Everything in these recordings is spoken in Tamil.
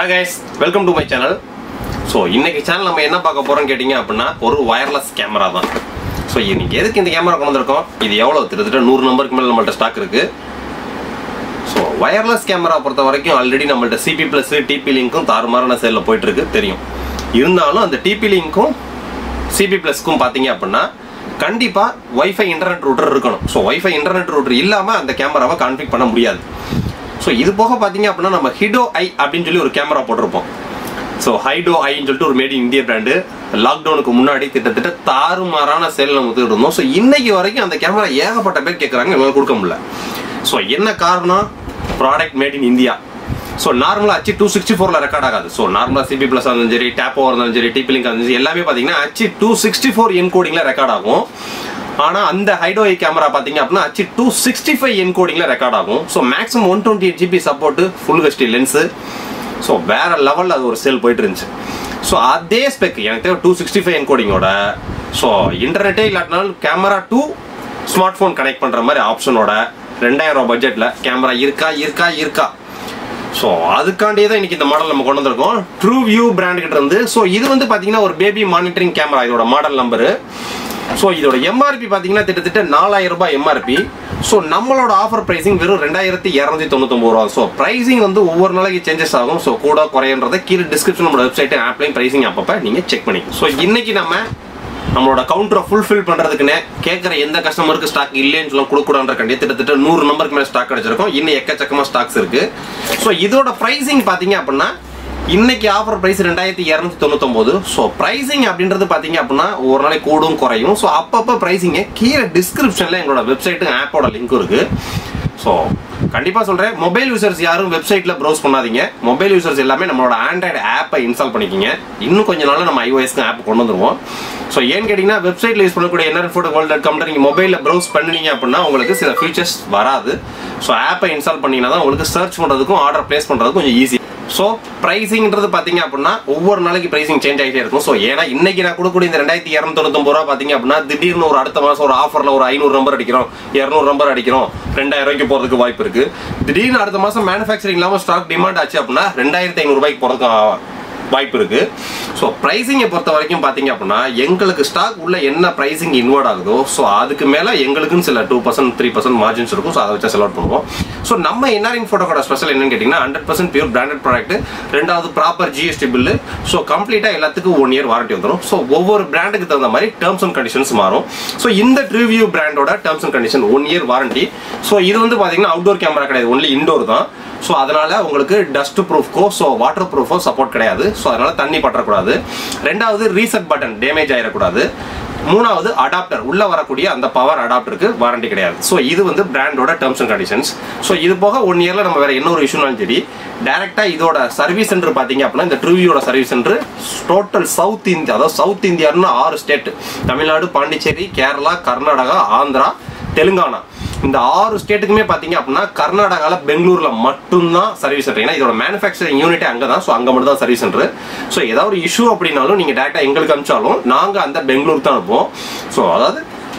Hi guys welcome to my channel so இன்னைக்கு சேனல் நம்ம என்ன பார்க்க போறோம்னு கேட்டிங்க அப்படின்னா ஒரு வயர்லெஸ் கேமரா தான் ஸோ இன்னைக்கு எதுக்கு இந்த கேமரா கொண்டு வந்திருக்கோம் இது எவ்வளோ கிட்டத்தட்ட நூறு நம்பருக்கு மேலே நம்மள்ட்ட ஸ்டாக் இருக்கு ஸோ வயர்லெஸ் கேமரா பொறுத்த வரைக்கும் ஆல்ரெடி நம்மள்ட்ட சிபி ப்ளஸ் டிபி லிங்க்கும் தாறுமாறான சேலில் போயிட்டு இருக்கு தெரியும் இருந்தாலும் அந்த டிபி லிங்க்கும் சிபி ப்ளஸ்க்கும் பார்த்தீங்க அப்படின்னா கண்டிப்பாக வைஃபை இன்டர்நெட் ரூட்டர் இருக்கணும் ஸோ வைஃபை இன்டர்நெட் ரூட்டர் இல்லாமல் அந்த கேமராவை கான்ஃபிக் பண்ண முடியாது ஸோ இது போக பார்த்தீங்க அப்படின்னா நம்ம ஹிடோ ஐ அப்படின்னு சொல்லி ஒரு கேமரா போட்டிருப்போம் ஸோ ஹைடோ ஐன்னு சொல்லிட்டு ஒரு மேட் இந்திய பிராண்டு லாக்டவுனுக்கு முன்னாடி கிட்டத்தட்ட தாறுமாறான சேல் நம்ம கொடுத்துட்டு இருந்தோம் ஸோ இன்னைக்கு வரைக்கும் அந்த கேமரா ஏகப்பட்ட பேர் கேட்குறாங்க எங்களால் கொடுக்க முடியல ஸோ என்ன காரணம் product made in India so நார்மலாக அச்சு டூ சிக்ஸ்டி ஃபோரில் ரெக்கார்ட் ஆகாது ஸோ நார்மலாக சிபி ப்ளஸ் இருந்தாலும் சரி டேப்போ இருந்தாலும் சரி டிபி லிங்க் இருந்தாலும் சரி எல்லாமே பார்த்தீங்கன்னா அச்சு டூ சிக்ஸ்டி ஃபோர் என்கோடிங்கில் ரெக்கார்ட் ஆகும் ஆனால் அந்த ஹைடோ ஐ கேமரா பார்த்தீங்க அப்படின்னா அச்சு டூ சிக்ஸ்டி ஃபைவ் என்கோடிங்கில் ரெக்கார்ட் ஆகும் so maximum one twenty eight GB support full HD lens so வேற லெவலில் அது ஒரு சேல் போயிட்டு இருந்துச்சு ஸோ அதே ஸ்பெக் எனக்கு தேவை டூ சிக்ஸ்டி ஃபைவ் என்கோடிங்கோட ஸோ இன்டர்நெட்டே இல்லாட்டினாலும் camera to smartphone connect பண்ணுற மாதிரி ஆப்ஷனோட ரெண்டாயிரம் ரூபாய் பட்ஜெட்டில் கேமரா இருக்கா இருக்கா இருக்கா ஸோ அதுக்காண்டியே தான் இன்னைக்கு இந்த மாடல் நம்ம கொண்டு வந்திருக்கோம் ட்ரூ வியூ பிராண்ட் கிட்ட இருந்து ஸோ இது வந்து பார்த்தீங்கன்னா ஒரு பேபி மானிட்டரிங் கேமரா இதோட மாடல் நம்பரு ஸோ இதோட எம்ஆர்பி பார்த்தீங்கன்னா கிட்டத்தட்ட நாலாயிரம் ரூபாய் எம்ஆர்பி ஸோ நம்மளோட ஆஃபர் பிரைசிங் வெறும் ரெண்டாயிரத்தி இரநூத்தி தொண்ணூத்தொம்பது ரூபா ஸோ பிரைசிங் வந்து ஒவ்வொரு நாளைக்கு சேஞ்சஸ் ஆகும் ஸோ கூட குறையன்றதை கீழே டிஸ்கிரிப்ஷன் நம்மளோட வெப்சைட் ஆப்லையும் பிரைசிங் அப்பப்போ நீங்கள் செக் பண்ணிக்கணும் ஸோ இன்னைக்கு நம்ம நம்மளோட கவுண்டரை ஃபுல்ஃபில் பண்றதுக்குன்னு கேட்குற எந்த கஸ்டமருக்கு ஸ்டாக் இல்லைன்னு சொல்ல கொடுக்கூடான்ற கண்டிப்பாக கிட்டத்தட்ட நூறு நம்பருக்கு மேலே ஸ்டாக் கிடைச்சிருக்கும் இன்னும் எக்கச்சக்கமாக ஸ்டாக்ஸ் இருக்கு ஸோ இதோட ப்ரைசிங் பார்த்தீங்க அப்படின்னா இன்னைக்கு ஆஃபர் பிரைஸ் ரெண்டாயிரத்தி இரநூத்தி தொண்ணூத்தொம்பது ஸோ ப்ரைசிங் அப்படின்றது பார்த்தீங்க அப்படின்னா ஒரு நாளைக்கு கூடும் குறையும் ஸோ அப்பப்போ ப்ரைசிங்க கீழே டிஸ்கிரிப்ஷனில் எங்களோட வெப்சைட்டு ஆப்போட லிங்க் இருக்கு ஸோ கண்டிப்பாக சொல்கிறேன் மொபைல் யூசர்ஸ் யாரும் வெப்சைட்டில் ப்ரௌஸ் பண்ணாதீங்க மொபைல் யூசர்ஸ் எல்லாமே நம்மளோட ஆண்ட்ராய்டு ஆப்பை இன்ஸ்டால் பண்ணிக்கிங்க இன்னும் கொஞ்ச நாள் நம்ம ஐஓஎஸ்க்கு ஆப் கொண்டு வந்துருவோம் ஸோ ஏன்னு கேட்டிங்கன்னா வெப்சைட்டில் யூஸ் பண்ணக்கூடிய என்ன ஃபோட்டோ வேர்ல்ட் டாட் காம்ல நீங்கள் மொபைலில் ப்ரௌஸ் பண்ணீங்க அப்படின்னா உங்களுக்கு சில ஃபீச்சர்ஸ் வராது ஸோ ஆப்பை இன்ஸ்டால் பண்ணிங்கன்னா தான் உங்களுக்கு சர்ச் பண்ணுறதுக்கும் ஆர்டர் பிளேஸ் பண்ணுறதுக்கும் கொஞ்சம் ஈஸி ஸோ ப்ரைசிங்ன்றது பார்த்தீங்க அப்படின்னா ஒவ்வொரு நாளைக்கு ப்ரைசிங் சேஞ்ச் ஆகிட்டே இருக்கும் ஸோ ஏன்னா இன்னைக்கு நான் கொடுக்கக்கூடிய இந்த ரெண்டாயிரத்தி இரநூத்தொண்ணூத்தொம்பது ரூபா பார்த்தீங்க அப்படின்னா திடீர்னு ஒரு அடுத்த மாதம் ஒரு ஆஃபரில் ஒரு ஐநூறு நம்பர் அடிக்கிறோம் இரநூறு நம்பர் அடிக்கிறோம் ரெண்டாயிரம் ரூபாய்க்கு போகிறதுக்கு வாய்ப்பு இருக்கு திடீர்னு அடுத்த மாதம் மேனுஃபேக்சரிங் இல்லாமல் ஸ்டாக் டிமாண்ட் ஆச்சு அப்படின்னா ரெண்டாயிரத்தி ஐநூறு ரூபாய்க்கு போகிறதுக்கு வாய்ப்பு இருக்கு ஸோ ப்ரைசிங்கை பொறுத்த வரைக்கும் பார்த்தீங்க அப்படின்னா எங்களுக்கு ஸ்டாக் உள்ள என்ன ப்ரைசிங் இன்வர்ட் ஆகுதோ ஸோ அதுக்கு மேலே எங்களுக்குன்னு சில two percent three percent margins இருக்கும் ஸோ அதை வச்சு செலக்ட் பண்ணுவோம் ஸோ நம்ம என்ஆர்இன் ஃபோட்டோட ஸ்பெஷல் என்னன்னு கேட்டிங்கன்னா hundred percent pure branded product ரெண்டாவது ப்ராப்பர் ஜிஎஸ்டி பில்லு ஸோ கம்ப்ளீட்டாக எல்லாத்துக்கும் ஒன் இயர் வாரண்டி வந்துடும் ஸோ ஒவ்வொரு பிராண்டுக்கு தகுந்த மாதிரி டேர்ம்ஸ் அண்ட் கண்டிஷன்ஸ் மாறும் ஸோ இந்த ட்ரிவியூ பிராண்டோட terms and condition one year warranty so இது வந்து பார்த்தீங்கன்னா அவுட்டோர் கேமரா கிடையாது ஒன்லி இண்டோர் தான் ஸோ அதனால உங்களுக்கு டஸ்ட் ப்ரூஃப்க்கோ ஸோ வாட்டர் ப்ரூஃபோ சப்போர்ட் கிடையாது ஸோ அதனால தண்ணி பற்றக்கூடாது ரெண்டாவது ரீசெட் பட்டன் டேமேஜ் ஆயிடக்கூடாது மூணாவது அடாப்டர் உள்ள வரக்கூடிய அந்த பவர் அடாப்டருக்கு வாரண்டி கிடையாது ஸோ இது வந்து பிராண்டோட டேர்ம்ஸ் அண்ட் கண்டிஷன்ஸ் ஸோ இது போக ஒன் இயர்ல நம்ம வேற என்ன ஒரு இஷ்யூனாலும் சரி டேரக்டா இதோட சர்வீஸ் சென்டர் பாத்தீங்க அப்படின்னா இந்த ட்ரூவியோட service centre total South India அதாவது சவுத் இந்தியான்னு ஆறு ஸ்டேட் தமிழ்நாடு பாண்டிச்சேரி கேரளா கர்நாடகா ஆந்திரா தெலுங்கானா இந்த ஆறு ஸ்டேட்டுக்குமே பாத்தீங்க அப்படின்னா கர்நாடகால பெங்களூர்ல மட்டும்தான் சர்வீஸ் சென்டர் ஏன்னா இதோட மேனுஃபேக்சரிங் யூனிட்டே அங்கே தான் ஸோ அங்கே மட்டும் தான் சர்வீஸ் சென்டர் ஸோ ஏதாவது ஒரு இஷ்யூ அப்படின்னாலும் நீங்க டேரக்டா எங்களுக்கு அனுப்பிச்சாலும் நாங்க அந்த பெங்களூர் தான் அனுப்புவோம் ஸோ அதாவது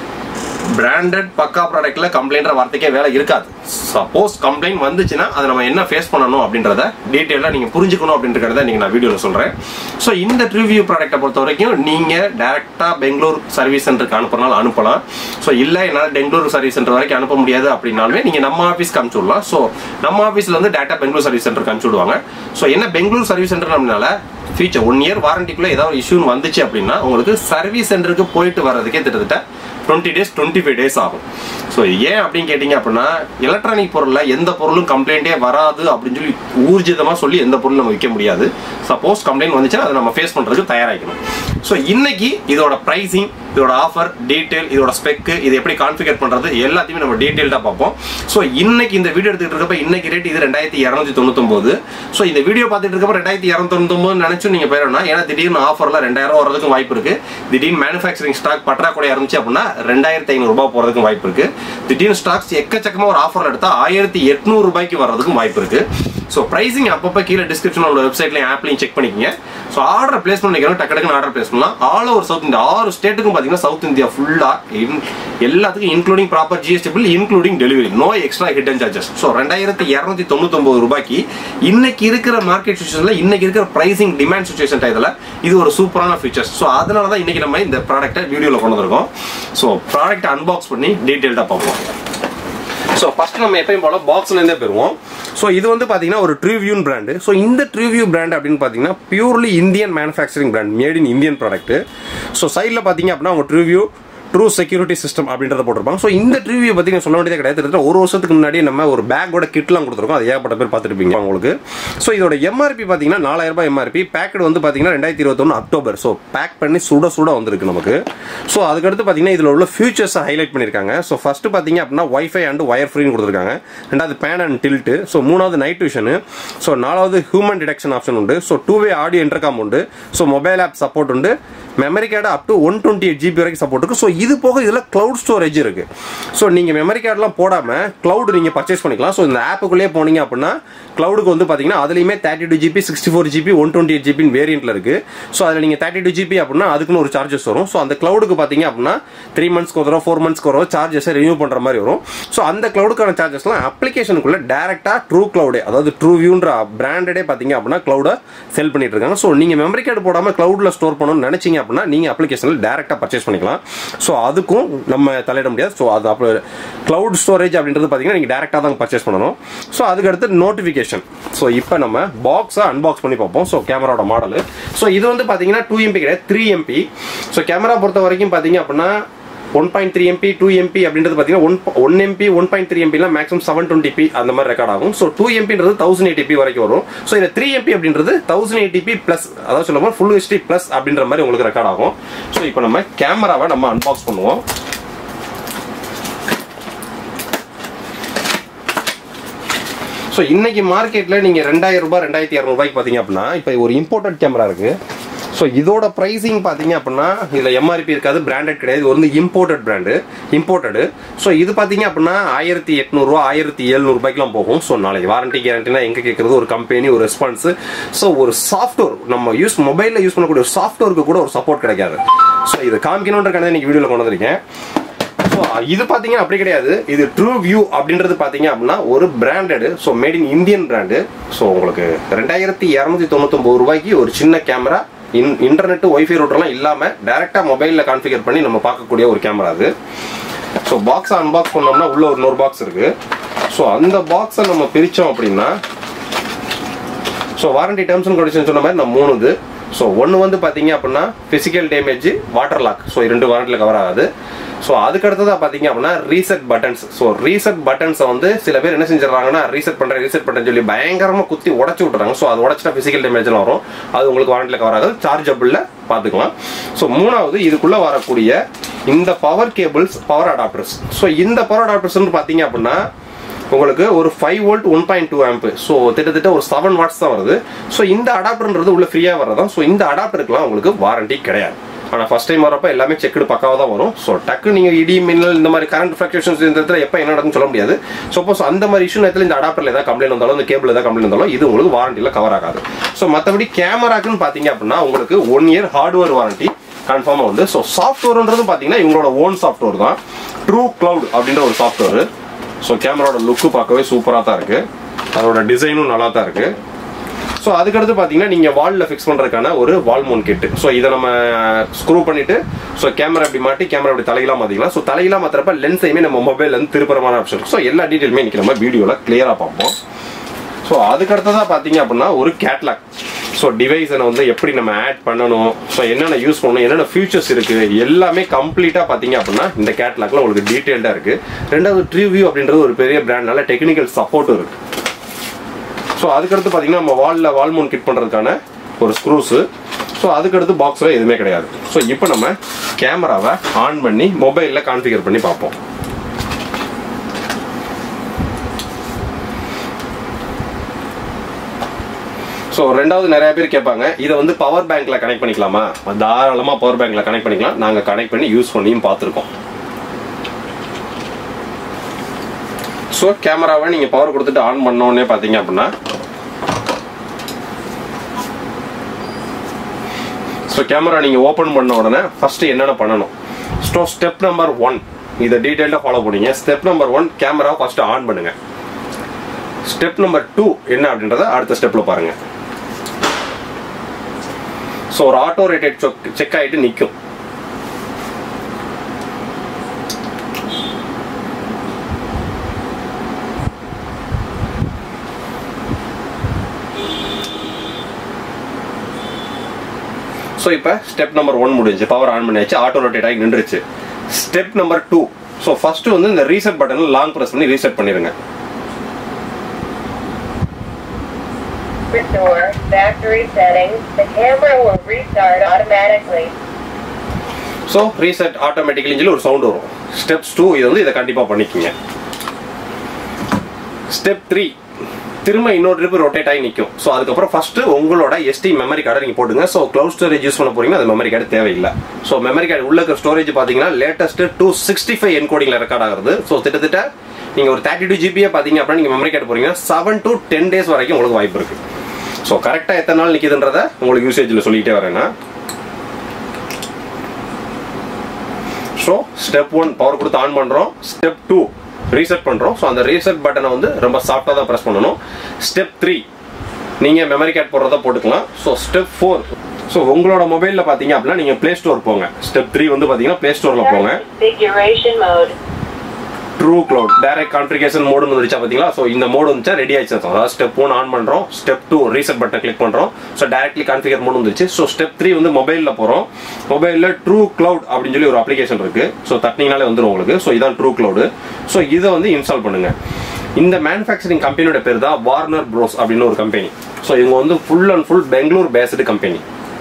பிராண்டட் பக்கா ப்ராடக்ட்ல கம்ப்ளைண்ட்ற வார்த்தைக்கே வேலை இருக்காது சப்போஸ் கம்ப்ளைண்ட் வந்துச்சுன்னா அதை நம்ம என்ன ஃபேஸ் பண்ணணும் அப்படின்றத டீட்டெயிலாக நீங்கள் புரிஞ்சுக்கணும் அப்படின்றத நீங்கள் நான் வீடியோவில் சொல்கிறேன் ஸோ இந்த ரிவ்யூ ப்ராடக்ட்டை பொறுத்த வரைக்கும் நீங்கள் டேரெக்டாக பெங்களூர் சர்வீஸ் சென்டருக்கு அனுப்புனாலும் அனுப்பலாம் ஸோ இல்லை என்னால் பெங்களூர் சர்வீஸ் சென்டர் வரைக்கும் அனுப்ப முடியாது அப்படின்னாலுமே நீங்கள் நம்ம ஆஃபீஸ்க்கு அனுப்பிச்சு விடலாம் ஸோ நம்ம ஆஃபீஸில் வந்து டேட்டா பெங்களூர் சர்வீஸ் சென்டருக்கு அனுப்பிச்சு விடுவாங்க ஸோ என்ன பெங்களூர் சர்வீஸ் சென்டர் அப்படின்னால ஃபியூச்சர் ஒன் இயர் வாரண்டிக்குள்ளே ஏதாவது இஷ்யூன்னு வந்துச்சு அப்படின்னா உங்களுக்கு சர்வீஸ் சென்டருக்கு போயிட்டு வர்றதுக்கே கிட்டத்தட்ட twenty days twenty five days ஆகும் ஸோ ஏன் அப்படின்னு கேட்டிங்க அப்படின்னா எலக்ட்ரானிக் பொருளில் எந்த பொருளும் கம்ப்ளைண்ட்டே வராது அப்படின்னு சொல்லி ஊர்ஜிதமாக சொல்லி எந்த பொருளும் நம்ம விற்க முடியாது சப்போஸ் கம்ப்ளைண்ட் வந்துச்சுன்னா அதை நம்ம ஃபேஸ் பண்ணுறதுக்கு தயாராகிக்கணும் ஸோ இன்னைக்கு இதோட ப்ரைசிங் இதோட ஆஃபர் டீட்டெயில் இதோட ஸ்பெக்கு இது எப்படி கான்ஃபிகர் பண்ணுறது எல்லாத்தையுமே நம்ம டீட்டெயில்டாக பார்ப்போம் ஸோ இன்னைக்கு இந்த வீடியோ எடுத்துக்கிட்டு இருக்கப்ப இன்னைக்கு ரேட் இது ரெண்டாயிரத்தி இரநூத்தி தொண்ணூத்தொம்பது ஸோ இந்த வீடியோ பார்த்துட்டு இருக்கப்ப ரெண்டாயிரத்தி இரநூத்தொம்பது நினச்சும் நீங்கள் போயிடணும் ஏன்னா திடீர்னு ஆஃபரில் ரெண்டாயிரம் வரதுக்கும் வாய்ப்பு இருக்கு திடீர்னு மேனுஃபேக்சரிங் ஸ்டாக் பற்றாக்குறை இருந்துச்சு அப்படின்னா ரெண்டாயிரத்தி ஐநூறு ரூபாய் போகிறதுக்கும் வாய்ப்பு இருக்கு திடீர்னு ஸ்டாக்ஸ் எக்கச்சக்கமாக ஒரு ஆஃபரில் எடுத்தால் ஆயிரத்தி எட்நூறு ரூபாய்க்கு வர்றதுக்கும் வாய்ப்பு இருக்கு ஸோ ப்ரைசிங் அப்பப்போ கீழே டிஸ்கிரிப்ஷன் உள்ள வெப்சைட்லையும் ஆப்லையும் செக் பண்ணிக்கங்க ஸோ ஆர்டர் பிளேஸ் பண்ணிக்கிறோம் டக்கு டக்குன்னு ஆர்டர் பிளேஸ் பண்ணலாம் ஆல் ஓவர் சவுத் இந்தியா ஆறு ஸ்டேட்டுக்கும் பார்த்தீங்கன்னா சவுத் இந்தியா ஃபுல்லாக எல்லாத்துக்கும் including proper GST bill including delivery no extra hidden charges so ரெண்டாயிரத்தி இரநூத்தி தொண்ணூத்தொம்பது ரூபாய்க்கு இன்னைக்கு இருக்கிற மார்க்கெட் சுச்சுவேஷனில் இன்னைக்கு இருக்கிற ப்ரைசிங் டிமாண்ட் சுச்சுவேஷன் டயத்தில் இது ஒரு சூப்பரான ஃபீச்சர்ஸ் ஸோ அதனால தான் இன்னைக்கு நம்ம இந்த ப்ராடக்ட்டை வீடியோவில் கொண்டு வந்திருக்கோம் ஸோ ப்ராடக்ட் அன்பாக்ஸ் பண்ணி டீட்டெயில்டாக பார்ப்போம் ஸோ ஃபர்ஸ்ட் நம்ம எப்பயும் போல பாக்ஸ்ல இருந்தே பெறுவோம் ஸோ இது வந்து பார்த்தீங்கன்னா ஒரு ட்ரிவியூன் பிராண்டு ஸோ இந்த ட்ரிவியூ பிராண்ட் அப்படின்னு பார்த்தீங்கன்னா purely Indian manufacturing brand made in Indian product so சைடில் பார்த்தீங்க அப்படின்னா அவங்க ட்ரிவியூ ட்ரூ செக்யூரிட்டி சிஸ்டம் அப்படின்றத போட்டிருப்பாங்க ஸோ இந்த ட்ரிவியூ பற்றி நான் சொல்ல வேண்டியதே கிடையாது கிட்டத்தட்ட ஒரு வருஷத்துக்கு முன்னாடி நம்ம ஒரு பேக்கோட கிட்லாம் கொடுத்துருக்கோம் அது ஏகப்பட்ட பேர் பார்த்துருப்பீங்க உங்களுக்கு ஸோ இதோட எம்ஆர்பி பார்த்தீங்கன்னா நாலாயிரம் ரூபாய் எம்ஆர்பி பேக்கெட் வந்து பார்த்தீங்கன்னா ரெண்டாயிரத்தி இருபத்தொன்று அக்டோபர் ஸோ பேக் பண்ணி சுட சுட வந்திருக்கு நமக்கு ஸோ அதுக்கடுத்து பார்த்தீங்கன்னா இதில் உள்ள ஃபியூச்சர்ஸை ஹைலைட் பண்ணியிருக்காங்க ஸோ ஃபர்ஸ்ட் பார்த்தீங்க அப்படின்னா ஒய்ஃபை அண்ட் ஒயர் ஃப்ரீன்னு கொடுத்துருக்காங்க ரெண்டாவது பேன் அண்ட் டில்ட்டு ஸோ மூணாவது நைட் விஷனு ஸோ நாலாவது ஹியூமன் டிடெக்ஷன் ஆப்ஷன் உண்டு so two way audio intercom உண்டு ஸோ மொபைல் ஆப் சப்போர்ட் உண்டு memory card up to one twenty eight GB வரைக்கும் சப்போர்ட் இருக்கு ஸோ இது போக இதில் கிளவுட் ஸ்டோரேஜ் இருக்கு ஸோ நீங்கள் மெமரி கார்டெலாம் போடாமல் கிளவுட் நீங்கள் பர்ச்சேஸ் பண்ணிக்கலாம் ஸோ இந்த ஆப்புக்குள்ளேயே போனீங்க அப்படின்னா கிளவுடுக்கு வந்து பார்த்தீங்கன்னா அதுலேயுமே thirty two GB sixty four GB one twenty eight ஜிபின் வேரியண்ட்டில் இருக்கு ஸோ அதில் நீங்கள் தேர்ட்டி டூ ஜிபி அப்படின்னா அதுக்குன்னு ஒரு சார்ஜஸ் வரும் ஸோ அந்த கிளவுடுக்கு பார்த்தீங்க அப்படின்னா த்ரீ மந்த்ஸ்க்கு ஒரு ஃபோர் மந்த்ஸ்க்கு ஒரு சார்ஜஸை ரினியூ பண்ணுற மாதிரி வரும் ஸோ அந்த கிளவுடுக்கான சார்ஜஸ்லாம் அப்ளிகேஷனுக்குள்ள டேரெக்டாக ட்ரூ கிளவுடே அதாவது ட்ரூ வியூன்ற பிராண்டடே பார்த்தீங்க அப்படின்னா கிளவுடை செல் பண்ணிட்டு இருக்காங்க ஸோ நீங்கள் மெமரி கார்டு போடாமல் கிளவுடில் ஸ்டோர் பண்ணணும்னு நினைச்சீங்க அப்படின்னா நீங்கள் அப்ளிகேஷனில் டேரெக்டாக பர்ச்சேஸ் பண்ணிக்கலாம் ஸோ அதுக்கும் நம்ம தலையிட முடியாது ஸோ அது அப்போ கிளவுட் ஸ்டோரேஜ் அப்படின்றது பார்த்தீங்கன்னா நீங்கள் டேரெக்டாக தான் பர்ச்சேஸ் பண்ணணும் ஸோ அதுக்கடுத்து நோட்டிஃபிகேஷன் ஸோ இப்போ நம்ம பாக்ஸை அன்பாக்ஸ் பண்ணி பார்ப்போம் ஸோ கேமராவோட மாடல் ஸோ இது வந்து பார்த்தீங்கன்னா டூ எம்பி கிடையாது த்ரீ எம்பி ஸோ கேமரா பொறுத்த வரைக்கும் பார்த்தீங்க அப்படின்னா one point three MP two MP அப்படின்றது பார்த்தீங்கன்னா one one MP one point three எம்பிலாம் மேக்ஸிமம் செவன் டுவெண்ட்டி பி அந்த மாதிரி ரெக்கார்ட் ஆகும் ஸோ டூ எம்பின்றது தௌசண்ட் எயிட்டி வரைக்கும் வரும் ஸோ இந்த த்ரீ எம்பி அப்படின்றது தௌசண்ட் எயிட்டி பிளஸ் அதாவது சொல்லுவோம் ஃபுல் ஹெச்டி பிளஸ் அப்படின்ற மாதிரி உங்களுக்கு ரெக்கார்ட் ஆகும் ஸோ இப்போ நம்ம கேமராவை நம்ம அன்பாக்ஸ் பண்ணுவோம் ஸோ இன்னைக்கு மார்க்கெட்டில் நீங்கள் ரெண்டாயிரம் ரூபாய் ரெண்டாயிரத்தி இரநூறுபாய்க்கு பார்த்தீங்க அப்படின்னா இப்போ ஒரு இம்போர்ட்டட் கேமரா இருக்கு ஸோ இதோட ப்ரைஸிங் பார்த்தீங்க அப்படின்னா இதில் எம்ஆர்பி இருக்காது பிராண்டட் கிடையாது இது வந்து இம்போர்ட்டட் பிராண்டு இம்போர்ட்டடு ஸோ இது பார்த்தீங்க அப்படின்னா ஆயிரத்தி எட்நூறுரூவா ஆயிரத்தி எழுநூறுபாய்க்குலாம் போகும் ஸோ நாளைக்கு வாரண்டி கேரண்டினா எங்கே கேட்குறது ஒரு கம்பெனி ஒரு ரெஸ்பான்ஸ் ஸோ ஒரு சாஃப்ட்வேர் நம்ம யூஸ் மொபைலில் யூஸ் பண்ணக்கூடிய ஒரு சாஃப்ட்வேருக்கு கூட ஒரு சப்போர்ட் கிடைக்காது ஸோ இது காமிக்கணுன்றக்கான இன்னைக்கு வீடியோவில் கொண்டு வந்திருக்கேன் ஸோ இது பார்த்தீங்கன்னா அப்படி கிடையாது இது ட்ரூ வியூ அப்படின்றது பார்த்தீங்க அப்படின்னா ஒரு branded so made in Indian brand so உங்களுக்கு ரெண்டாயிரத்தி இரநூத்தி தொண்ணூத்தொம்பது ரூபாய்க்கு ஒரு சின்ன கேமரா இன் இன்டர்நெட் ஒய்ஃபை ரூட்டர்லாம் இல்லாமல் டேரெக்டாக மொபைலில் கான்ஃபிகர் பண்ணி நம்ம பார்க்கக்கூடிய ஒரு கேமரா அது ஸோ பாக்ஸ் அன்பாக்ஸ் பண்ணோம்னா உள்ள ஒரு நூறு பாக்ஸ் இருக்கு ஸோ அந்த பாக்ஸை நம்ம பிரித்தோம் அப்படின்னா so warranty terms and condition சொன்ன மாதிரி நம்ம மூணு இது ஸோ ஒன்று வந்து பார்த்தீங்க அப்படின்னா physical damage water log so ரெண்டு வாரண்டியில் கவர் ஆகாது ஸோ அதுக்கு அடுத்ததாக பார்த்தீங்க அப்படின்னா ரீசெட் பட்டன்ஸ் ஸோ ரீசெட் பட்டன்ஸை வந்து சில பேர் என்ன செஞ்சிடறாங்கன்னா ரீசெட் பண்ணுறேன் ரீசெட் பண்ணுறேன்னு சொல்லி பயங்கரமாக குத்தி உடச்சி விட்றாங்க ஸோ அது உடச்சிட்டா ஃபிசிக்கல் டேமேஜ்லாம் வரும் அது உங்களுக்கு வாரண்டியில் கவர் ஆகாது சார்ஜபிளில் பார்த்துக்கலாம் ஸோ மூணாவது இதுக்குள்ளே வரக்கூடிய இந்த power cables power adapters so இந்த பவர் அடாப்டர்ஸ்னு பார்த்தீங்க அப்படின்னா உங்களுக்கு ஒரு five volt one point two amp so கிட்டத்தட்ட ஒரு செவன் வாட்ஸ் தான் வருது ஸோ இந்த அடாப்டர்ன்றது உள்ள ஃப்ரீயாக வரதான் ஸோ இந்த அடாப்டருக்குலாம் உங்களுக்கு வாரண்டி கிடையாது ஆனால் ஃபர்ஸ்ட் டைம் வரப்ப எல்லாமே செக்குடு பக்காவாக தான் வரும் ஸோ டக்கு நீங்கள் இடி மின்னல் இந்த மாதிரி கரண்ட் ஃபிளக்சுவேஷன்ஸ் இந்த இடத்துல எப்போ என்ன நடக்குன்னு சொல்ல முடியாது சப்போஸ் அந்த மாதிரி இஷ்யூ நேரத்தில் இந்த அடாப்டரில் ஏதாவது கம்ப்ளைண்ட் வந்தாலும் இந்த கேபிள் ஏதாவது கம்ப்ளைண்ட் வந்தாலும் இது உங்களுக்கு வாரண்டியில் கவர் ஆகாது ஸோ மற்றபடி கேமராக்குன்னு பார்த்தீங்க அப்படின்னா உங்களுக்கு ஒன் இயர் ஹார்ட்வேர் வாரண்டி கன்ஃபார்மாக வந்து ஸோ சாஃப்ட்வேர்ன்றது பார்த்தீங்கன்னா இவங்களோட ஓன் சாஃப்ட்வேர் தான் ட்ரூ கிளவுட் அப்படின்ற ஒரு சாஃப்ட்வேர் ஸோ கேமராவோட லுக்கு பார்க்கவே சூப்பராக தான் இருக்கு அதோட டிசைனும் நல்லா தான் இருக்கு ஸோ அதுக்கடுத்து பார்த்தீங்கன்னா நீங்கள் வாலில் ஃபிக்ஸ் பண்ணுறதுக்கான ஒரு வால் மோன் கிட்டு ஸோ இதை நம்ம ஸ்க்ரூ பண்ணிட்டு ஸோ கேமரா இப்படி மாட்டி கேமரா இப்படி தலையெல்லாம் மாற்றிக்கலாம் ஸோ தலையெல்லாம் மாத்திரப்ப லென்ஸையுமே நம்ம மொபைல் வந்து திருப்பரமான ஆப்ஷன் இருக்கு ஸோ எல்லா டீட்டெயிலுமே இன்னைக்கு நம்ம வீடியோவில் கிளியராக பார்ப்போம் ஸோ அதுக்கடுத்ததாக பார்த்தீங்க அப்படின்னா ஒரு கேட்லாக் ஸோ டிவைஸை வந்து எப்படி நம்ம ஆட் பண்ணணும் ஸோ என்னென்ன யூஸ் பண்ணணும் என்னென்ன ஃபியூச்சர்ஸ் இருக்கு எல்லாமே கம்ப்ளீட்டாக பார்த்தீங்க அப்படின்னா இந்த கேட்லாக்ல உங்களுக்கு டீட்டெயில்டாக இருக்கு ரெண்டாவது ட்ரிவியூ அப்படின்றது ஒரு பெரிய பிராண்ட்னால டெக்னிக்கல் சப்போர்ட்டும் இருக்கு ஸோ அதுக்கடுத்து பார்த்தீங்கன்னா நம்ம வாலில் வால் மவுண்ட் கிட் பண்ணுறதுக்கான ஒரு ஸ்க்ரூஸு ஸோ அதுக்கடுத்து பாக்ஸில் எதுவுமே கிடையாது ஸோ இப்போ நம்ம கேமராவை ஆன் பண்ணி மொபைலில் கான்ஃபிகர் பண்ணி பார்ப்போம் ஸோ ரெண்டாவது நிறைய பேர் கேட்பாங்க இதை வந்து பவர் பேங்க்ல கனெக்ட் பண்ணிக்கலாமா தாராளமாக பவர் பேங்க்ல கனெக்ட் பண்ணிக்கலாம் நாங்கள் கனெக்ட் பண்ணி யூஸ் பண்ணியும் பார்த்துருக்கோம் ஸோ கேமராவை நீங்கள் பவர் கொடுத்துட்டு ஆன் பண்ணோடனே பார்த்தீங்க அப்படின்னா ஸோ கேமரா நீங்கள் ஓப்பன் பண்ண உடனே ஃபஸ்ட்டு என்னென்ன பண்ணணும் ஸோ ஸ்டெப் நம்பர் ஒன் இதை டீட்டெயிலாக ஃபாலோ பண்ணீங்க step number one camera first on பண்ணுங்க ஸ்டெப் நம்பர் டூ என்ன அப்படின்றத அடுத்த ஸ்டெப்பில் பாருங்க ஸோ ஒரு ஆட்டோ ரேட்டட் செக் ஆகிட்டு நிற்கும் ஸோ இப்போ ஸ்டெப் நம்பர் ஒன் முடிஞ்சு பவர் ஆன் பண்ணியாச்சு ஆட்டோ ரொட்டேட் ஆகி நின்றுச்சு step number two so first வந்து இந்த ரீசெட் பட்டனில் லாங் ப்ரெஸ் பண்ணி ரீசெட் பண்ணிடுங்க Restore factory settings. The camera will restart automatically. So reset automatically சொல்லி ஒரு சவுண்ட் வரும் ஸ்டெப்ஸ் டூ இது வந்து இதை கண்டிப்பாக பண்ணிக்கோங்க ஸ்டெப் த்ரீ திரும்ப இன்னொரு ட்ரிப் ரொட்டேட் ஆகி நிற்கும் ஸோ அதுக்கப்புறம் ஃபர்ஸ்ட் உங்களோட எஸ்டி மெமரி கார்டை நீங்கள் போட்டுங்க ஸோ க்ளவுட் ஸ்டோரேஜ் யூஸ் பண்ண போறீங்கன்னா அது மெமரி கார்டு தேவையில்லை ஸோ மெமரி கார்டு உள்ள இருக்கிற ஸ்டோரேஜ் பார்த்தீங்கன்னா லேட்டஸ்ட் டூ சிக்ஸ்டி ஃபைவ் என்கோடிங்கில் ரெக்கார்ட் ஆகுது ஸோ கிட்டத்தட்ட நீங்கள் ஒரு தேர்ட்டி டூ ஜிபியே பார்த்தீங்க அப்படின்னா நீங்கள் மெமரி கார்டு போறீங்கன்னா செவன் டு டென் டேஸ் வரைக்கும் உங்களுக்கு வாய்ப்பு இருக்கு ஸோ கரெக்டாக எத்தனை நாள் நிற்கிதுன்றத உங்களுக்கு யூசேஜில் சொல்லிக்கிட்டே வரேன்னா ஸோ ஸ்டெப் ஒன் பவர் கொடுத்து ஆன் பண்ணுறோம் ஸ்டெப் டூ ரீசெட் பண்ணுறோம் ஸோ அந்த ரீசெட் பட்டனை வந்து ரொம்ப சாஃப்டாக தான் ப்ரெஸ் பண்ணணும் ஸ்டெப் த்ரீ நீங்கள் மெமரி கார்டு போடுறதா போட்டுக்கலாம் ஸோ ஸ்டெப் ஃபோர் ஸோ உங்களோட மொபைலில் பார்த்தீங்க அப்படின்னா நீங்கள் ப்ளே ஸ்டோர் போங்க ஸ்டெப் த்ரீ வந்து பார்த்தீங்கன்னா ப்ளே ஸ்டோரில் போங்க Configuration mode. True cloud direct configuration mode வந்துருச்சா பார்த்தீங்களா ஸோ இந்த மோடு வந்துச்சா ரெடி ஆயிடுச்சு அர்த்தம். அதாவது ஸ்டெப் ஒன் ஆன் பண்ணுறோம் step two reset button click பண்ணுறோம் ஸோ டைரக்ட்லி கான்ஃபிகர் மோடு வந்துருச்சு ஸோ ஸ்டெப் த்ரீ வந்து மொபைலில் போகிறோம் மொபைலில் ட்ரூ க்ளவுட் அப்படின்னு சொல்லி ஒரு அப்ளிகேஷன் இருக்கு ஸோ தட்டினீங்கனாலே வந்துடும் உங்களுக்கு ஸோ இதான் ட்ரூ க்ளவுடு ஸோ இதை வந்து இன்ஸ்டால் பண்ணுங்க இந்த மேனுஃபேக்சரிங் கம்பெனியோட பேர் தான் வார்னர் ப்ரோஸ் அப்படின்னு ஒரு கம்பெனி ஸோ இவங்க வந்து full and full Bangalore based company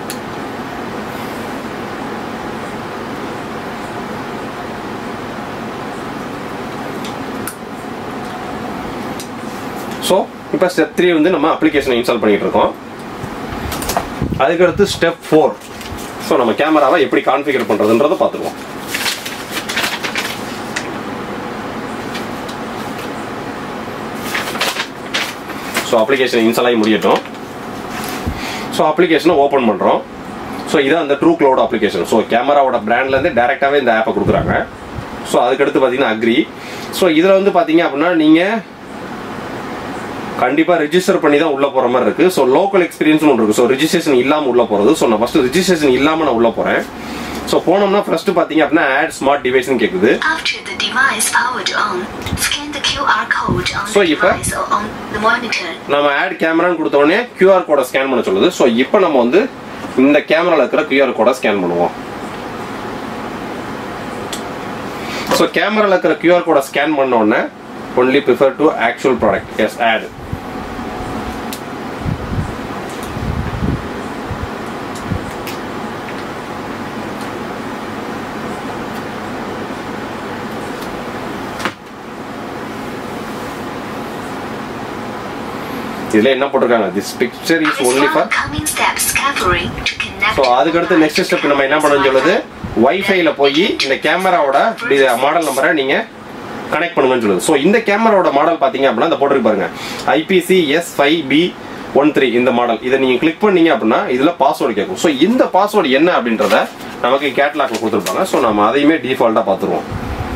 so இப்போ ஸ்டெப் த்ரீ வந்து நம்ம அப்ளிகேஷனை இன்ஸ்டால் பண்ணிட்டு இருக்கோம் அதுக்கடுத்து ஸ்டெப் ஃபோர் ஸோ நம்ம கேமராவை எப்படி கான்ஃபிகர் பண்ணுறதுன்றதை பார்த்துருவோம் ஸோ அப்ளிகேஷன் இன்ஸ்டால் ஆகி முடியட்டும் ஸோ அப்ளிகேஷனை ஓப்பன் பண்ணுறோம் ஸோ இதான் அந்த ட்ரூ க்ளவுட் அப்ளிகேஷன் ஸோ கேமராவோட பிராண்ட்லேருந்து டேரெக்டாகவே இந்த ஆப்பை கொடுக்குறாங்க ஸோ அதுக்கடுத்து பார்த்தீங்கன்னா அக்ரி ஸோ இதில் வந்து பார்த்தீங்க அப்படின்னா நீங்கள் கண்டிப்பா ரெஜிஸ்டர் பண்ணி தான் உள்ள போற மாதிரி இருக்கு ஸோ லோக்கல் எக்ஸ்பீரியன்ஸ் ஒன்று இருக்கு ஸோ ரெஜிஸ்ட்ரேஷன் இல்லாம உள்ள போறது ஸோ நான் ஃபர்ஸ்ட் ரெஜிஸ்ட்ரேஷன் இல்லாம நான் உள்ள போறேன் ஸோ போனோம்னா ஃபர்ஸ்ட் பாத்தீங்க அப்படின்னா ஆட் ஸ்மார்ட் டிவைஸ்னு கேக்குது After the device powered on, scan the QR code on So, the இப்ப- device or on the monitor. நம்ம ஆட் கேமரான்னு கொடுத்த உடனே கியூஆர் கோடை ஸ்கேன் பண்ண சொல்லுது ஸோ இப்போ நம்ம வந்து இந்த கேமரால இருக்கிற கியூஆர் கோடை ஸ்கேன் பண்ணுவோம் ஸோ கேமரால இருக்கிற கியூஆர் கோடை ஸ்கேன் பண்ண உடனே only prefer to actual product as add இதுல என்ன போட்டிருக்காங்க this picture is Press only for coming steps scaffolding to connect. So அதுக்கடுத்து நெக்ஸ்ட் ஸ்டெப் நம்ம என்ன பண்ணணும்னு சொல்லுது வைஃபைல போய் இந்த கேமராவோட மாடல் நம்பரை நீங்க கனெக்ட் பண்ணுங்கன்னு சொல்லுது ஸோ இந்த கேமராவோட மாடல் பாத்தீங்க அப்படின்னா இந்த போட்டிருக்கு பாருங்க IPC S five P one three இந்த மாடல் இதை நீங்க கிளிக் பண்ணீங்க அப்படின்னா இதுல பாஸ்வேர்டு கேட்கும் ஸோ இந்த பாஸ்வேர்டு என்ன அப்படின்றத நமக்கு கேட்லாக்ல கொடுத்துருப்பாங்க ஸோ நம்ம அதையுமே டிஃபால்ட்டா பார்த்துருவோம்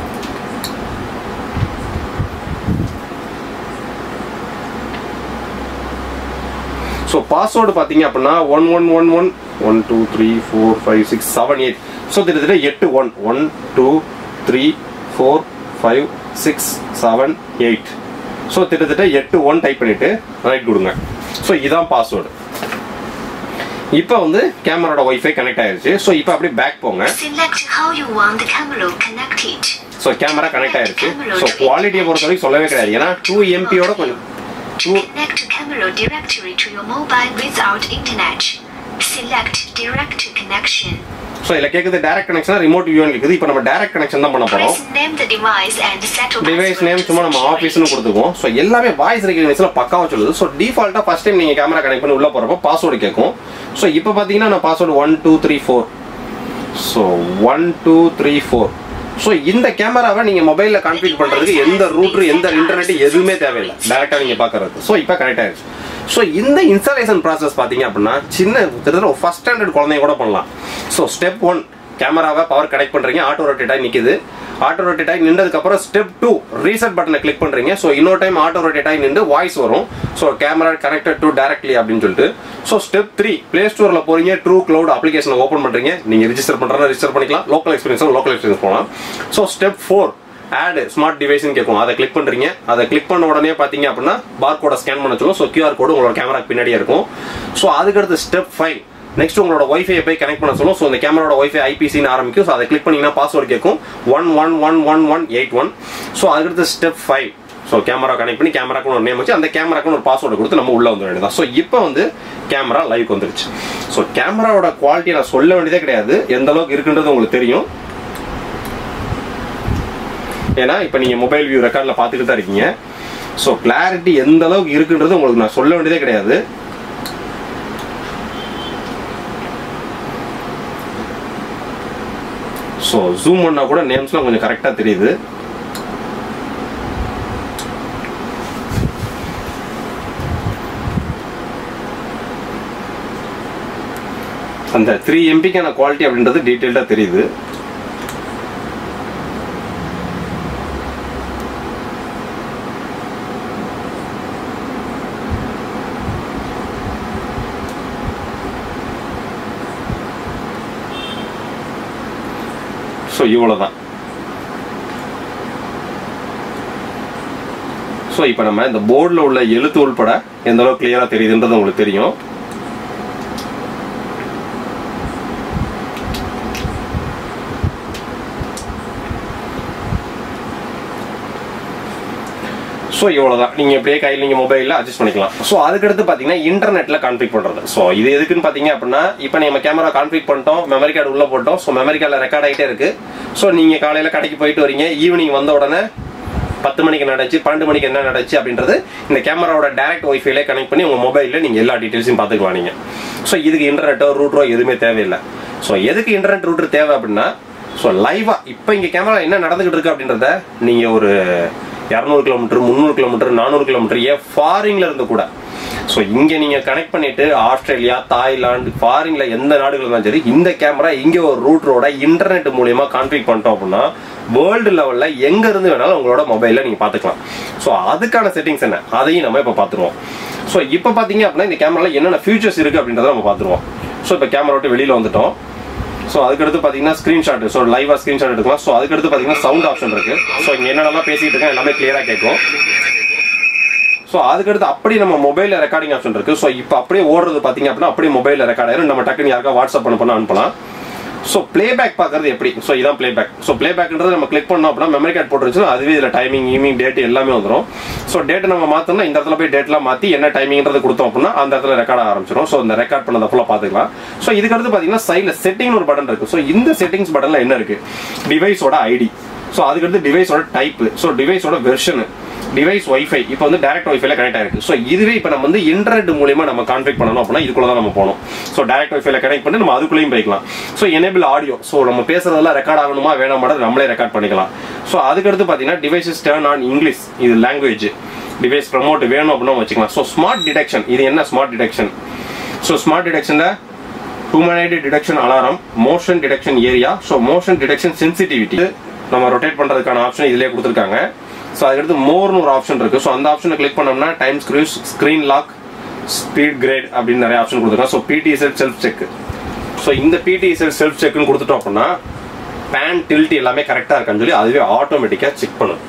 ஸோ பாஸ்வேர்டு பார்த்தீங்க அப்படின்னா one one one one one two three four five six seven eight so கிட்டத்தட்ட எட்டு one one two three four five six seven eight so கிட்டத்தட்ட எட்டு ஒன் டைப் பண்ணிட்டு ரைட் கொடுங்க ஸோ இதான் பாஸ்வேர்டு இப்போ வந்து கேமராவோட ஒய்ஃபை கனெக்ட் ஆயிருச்சு ஸோ இப்போ அப்படியே பேக் போங்க Select how you want the camera connected. So camera connect ஆயிருச்சு ஸோ குவாலிட்டியை பொறுத்த வரைக்கும் சொல்லவே கிடையாது ஏன்னா டூ எம்பியோட கொஞ்சம் To connect camera directory to your mobile without internet, select direct connection. So இதில் கேட்குது டேரக்ட் கனெக்ஷன் ரிமோட் வியூன்னு கேட்குது இப்போ நம்ம டேரக்ட் கனெக்ஷன் தான் பண்ண போகிறோம் Please name the device and set a device password name to சும்மா நம்ம secure ஆஃபீஸ்னு it. கொடுத்துக்குவோம் ஸோ எல்லாமே வாய்ஸ் ரெகக்னைஸ்ல பக்காவா சொல்லுது ஸோ டிஃபால்ட்டாக ஃபர்ஸ்ட் டைம் நீங்கள் கேமரா கனெக்ட் பண்ணி உள்ள போகிறப்போ பாஸ்வேர்டு கேட்கும் ஸோ இப்போ பார்த்தீங்கன்னா நான் password one two three four so one two three four so இந்த கேமராவை நீங்கள் மொபைலில் கான்ஃபிகர் பண்ணுறதுக்கு எந்த ரூட்ரு எந்த இன்டர்நெட் எதுவுமே தேவையில்லை டேரெக்டாக நீங்கள் பார்க்கறது ஸோ இப்போ கனெக்ட் ஆயிடுச்சு ஸோ இந்த இன்ஸ்டாலேஷன் ப்ராசஸ் பார்த்தீங்க அப்படின்னா சின்ன கிட்டத்தட்ட ஒரு ஃபஸ்ட் ஸ்டாண்டர்ட் குழந்தைங்க கூட பண்ணலாம் ஸோ ஸ்டெப் ஒன் கேமராவை பவர் கனெக்ட் பண்ணுறீங்க ஆட்டோ ரொட்டேட் ஆகி நிற்குது ஆட்டோ ரொட்டேட் ஆகி நின்றதுக்கப்புறம் ஸ்டெப் டூ ரீசெட் பட்டனை கிளிக் பண்ணுறீங்க ஸோ இன்னொரு டைம் ஆட்டோ ரொட்டேட் ஆகி நின்று வாய்ஸ் வரும் so camera connected to directly அப்படின்னு சொல்லிட்டு ஸோ ஸ்டெப் த்ரீ ப்ளே ஸ்டோரில் போறீங்க ட்ரூ க்ளவுட் அப்ளிகேஷனை ஓப்பன் பண்ணுறீங்க நீங்கள் ரிஜிஸ்டர் பண்ணுறதா ரிஜிஸ்டர் பண்ணிக்கலாம் லோக்கல் எக்ஸ்பீரியன்ஸ் லோக்கல் எக்ஸ்பீரியன்ஸ் போகலாம் so step four add smart டிவைஸ்னு கேட்கும் அதை கிளிக் பண்றீங்க அதை கிளிக் பண்ண உடனே பாத்தீங்க அப்படின்னா பார் கோடை ஸ்கேன் பண்ண சொல்லும் ஸோ கியூஆர் கோடு உங்களோட கேமராக்கு பின்னாடியே இருக்கும் ஸோ அதுக்கடுத்து ஸ்டெப் ஃபைவ் நெக்ஸ்ட் உங்களோட ஒய்ஃபை போய் கனெக்ட் பண்ண சொல்லும் ஸோ இந்த கேமராவோட ஒய்ஃபை ஐபிசின்னு ஆரம்பிக்கும் ஸோ அதை கிளிக் பண்ணீங்கன்னா பாஸ்வேர்டு கேட்கும் one one one one one eight one so அதுக்கடுத்து step five so camera connect பண்ணி கேமராக்கு ஒரு நேம் வச்சு அந்த கேமராக்கு ஒரு பாஸ்வேர்டு கொடுத்து நம்ம உள்ள வந்து வேண்டியதான் ஸோ இப்போ வந்து கேமரா லைவ் வந்துருச்சு ஸோ கேமராவோட குவாலிட்டி நான் சொல்ல வேண்டியதே கிடையாது எந்த அளவுக்கு இருக்குன்றது உங்களுக்கு தெரியும் ஏன்னா இப்போ நீங்க மொபைல் வியூ ரெக்கார்ட்ல பார்த்துக்கிட்டு தான் இருக்கீங்க ஸோ கிளாரிட்டி எந்த அளவுக்கு இருக்குன்றது உங்களுக்கு நான் சொல்ல வேண்டியதே கிடையாது ஸோ ஜூம் பண்ணா கூட நேம்ஸ்லாம் கொஞ்சம் கரெக்டாக தெரியுது அந்த த்ரீ எம்பிக்கான குவாலிட்டி அப்படின்றது டீட்டெயில்டாக தெரியுது ஸோ இவ்வளோதான் ஸோ இப்போ நம்ம இந்த போர்டில் உள்ள எழுத்து உள்பட எந்த அளவுக்கு கிளியராக தெரியுதுன்றது உங்களுக்கு தெரியும் ஸோ இவ்வளோதான் நீங்கள் இப்படியே கையில் நீங்கள் மொபைலில் அட்ஜஸ்ட் பண்ணிக்கலாம் ஸோ அதுக்கடுத்து பார்த்தீங்கன்னா இன்டர்நெட்டில் கான்ஃபிக் பண்ணுறது ஸோ இது எதுக்குன்னு பார்த்தீங்க அப்படின்னா இப்போ நம்ம கேமரா கான்ஃபிக் பண்ணிட்டோம் மெமரி கார்டு உள்ளே போட்டோம் ஸோ மெமரி கார்டில் ரெக்கார்ட் ஆகிட்டே இருக்கு ஸோ நீங்கள் காலையில் கடைக்கு போயிட்டு வரீங்க ஈவினிங் வந்த உடனே பத்து மணிக்கு நடச்சு பன்னெண்டு மணிக்கு என்ன நடச்சு அப்படின்றது இந்த கேமராவோட டேரக்ட் ஒய்ஃபைலே கனெக்ட் பண்ணி உங்கள் மொபைலில் நீங்கள் எல்லா டீட்டெயில்ஸையும் பார்த்துக்கலாம் நீங்கள் ஸோ இதுக்கு இன்டர்நெட்டோ ரூட்டரோ எதுவுமே தேவையில்லை ஸோ எதுக்கு இன்டர்நெட் ரூட்டர் தேவை அப்படின்னா ஸோ லைவாக இப்போ இங்கே கேமரா என்ன நடந்துகிட்டு இருக்கு அப்படின்றத நீங்கள் ஒரு இரநூறு கிலோமீட்டர் முந்நூறு கிலோமீட்டர் நானூறு கிலோமீட்டர் ஏன் ஃபாரின்ல இருந்து கூட ஸோ இங்கே நீங்கள் கனெக்ட் பண்ணிட்டு ஆஸ்திரேலியா தாய்லாந்து ஃபாரின்ல எந்த நாடுகள் இருந்தாலும் சரி இந்த கேமரா இங்கே ஒரு ரூட்டரோட இன்டர்நெட் மூலியமா கான்ஃபிக் பண்ணிட்டோம் அப்படின்னா வேர்ல்டு லெவல்ல எங்க இருந்து வேணாலும் உங்களோட மொபைல்ல நீங்க பாத்துக்கலாம் ஸோ அதுக்கான செட்டிங்ஸ் என்ன அதையும் நம்ம இப்போ பார்த்துருவோம் ஸோ இப்போ பார்த்தீங்க அப்படின்னா இந்த கேமரால என்னென்ன ஃபியூச்சர்ஸ் இருக்கு அப்படின்றத நம்ம பார்த்துருவோம் ஸோ இப்போ கேமரா விட்டு வெளியில வந்துட்டோம் ஸோ அதுக்கடுத்து பார்த்தீங்கன்னா ஸ்க்ரீன்ஷாட் ஸோ லைவாக ஸ்க்ரீன்ஷாட் எடுக்கலாம் ஸோ அதுக்கடுத்து பார்த்தீங்கன்னா சவுண்ட் ஆப்ஷன் இருக்கு ஸோ இங்கே என்னென்னலாம் பேசிட்டு இருக்கேன் எல்லாமே கிளியராக கேட்கும் ஸோ அதுக்கடுத்து அப்படி நம்ம மொபைலில் ரெக்கார்டிங் ஆப்ஷன் இருக்கு ஸோ இப்போ அப்படியே ஓடுறது பார்த்தீங்க அப்படின்னா அப்படியே மொபைலில் ரெக்கார்ட் ஆயிரும் நம்ம டக்குன்னு யாருக்கா வாட்ஸ்அப் பண்ண பண்ண அனுப்பலாம் ஸோ பிளேபேக் பார்க்கறது எப்படி ஸோ இதான் பிளேபேக் ஸோ பிளேபேக்ன்றது நம்ம கிளிக் பண்ணோம் அப்படின்னா மெமரி கார்டு போட்டுருச்சுன்னா அதுவே இதில் டைமிங் ஈவினிங் டேட் எல்லாமே வந்துடும் ஸோ டேட்டை நம்ம மாற்றோம்னா இந்த இடத்துல போய் டேட்லாம் மாற்றி என்ன டைமிங்ன்றது கொடுத்தோம் அப்படின்னா அந்த இடத்துல ரெக்கார்ட் ஆரம்பிச்சிடும் ஸோ இந்த ரெக்கார்ட் பண்ணதை ஃபுல்லாக பார்த்துக்கலாம் ஸோ இதுக்கு அடுத்து பார்த்தீங்கன்னா சைடில் செட்டிங்னு ஒரு பட்டன் இருக்கு ஸோ இந்த செட்டிங்ஸ் பட்டனில் என்ன இருக்கு டிவைஸோட ஐடி ஸோ அதுக்கடுத்து டிவைஸோட டைப் ஸோ டிவைஸோட வெர்ஷனு டிவைஸ் ஒய்ஃபை இப்போ வந்து டேரக்ட் ஒய்ஃபைல கனெக்ட் ஆயிருக்கு ஸோ இதுவே இப்போ நம்ம வந்து இன்டர்நெட் மூலியமா நம்ம கான்ஃபிக் பண்ணணும் அப்படின்னா இதுக்குள்ள தான் நம்ம போகணும் ஸோ டேரக்ட் ஒய்ஃபைல கனெக்ட் பண்ணி நம்ம அதுக்குள்ளேயும் போய்க்கலாம் ஸோ எனேபிள் ஆடியோ ஸோ நம்ம பேசுறதெல்லாம் ரெக்கார்ட் ஆகணுமா வேணாமாட நம்மளே ரெக்கார்ட் பண்ணிக்கலாம் ஸோ அதுக்கடுத்து பார்த்தீங்கன்னா டிவைசஸ் டேர்ன் ஆன் இங்கிலீஷ் இது லாங்குவேஜ் டிவைஸ் ப்ரமோட் வேணும் அப்படின்னா வச்சுக்கலாம் ஸோ ஸ்மார்ட் டிடெக்ஷன் இது என்ன ஸ்மார்ட் டிடெக்ஷன் ஸோ ஸ்மார்ட் டிடெக்ஷன்ல humanoid detection alarm motion detection area so motion detection sensitivity நம்ம ரொட்டேட் பண்றதுக்கான ஆப்ஷன் இதுலயே கொடுத்துருக்காங்க ஸோ அதுக்கடுத்து மோர்னு ஒரு ஆப்ஷன் இருக்கு ஸோ அந்த ஆப்ஷனை கிளிக் பண்ணோம்னா time screws screen lock speed grade அப்படின்னு நிறைய ஆப்ஷன் கொடுத்துருக்காங்க so PDSL self check so இந்த பிடிஎஸ்எல் செல்ஃப் செக்னு கொடுத்துட்டோம் அப்படின்னா பேன் டில்ட் எல்லாமே கரெக்டாக இருக்கான்னு சொல்லி அதுவே ஆட்டோமேட்டிக்காக செக் பண்ணும்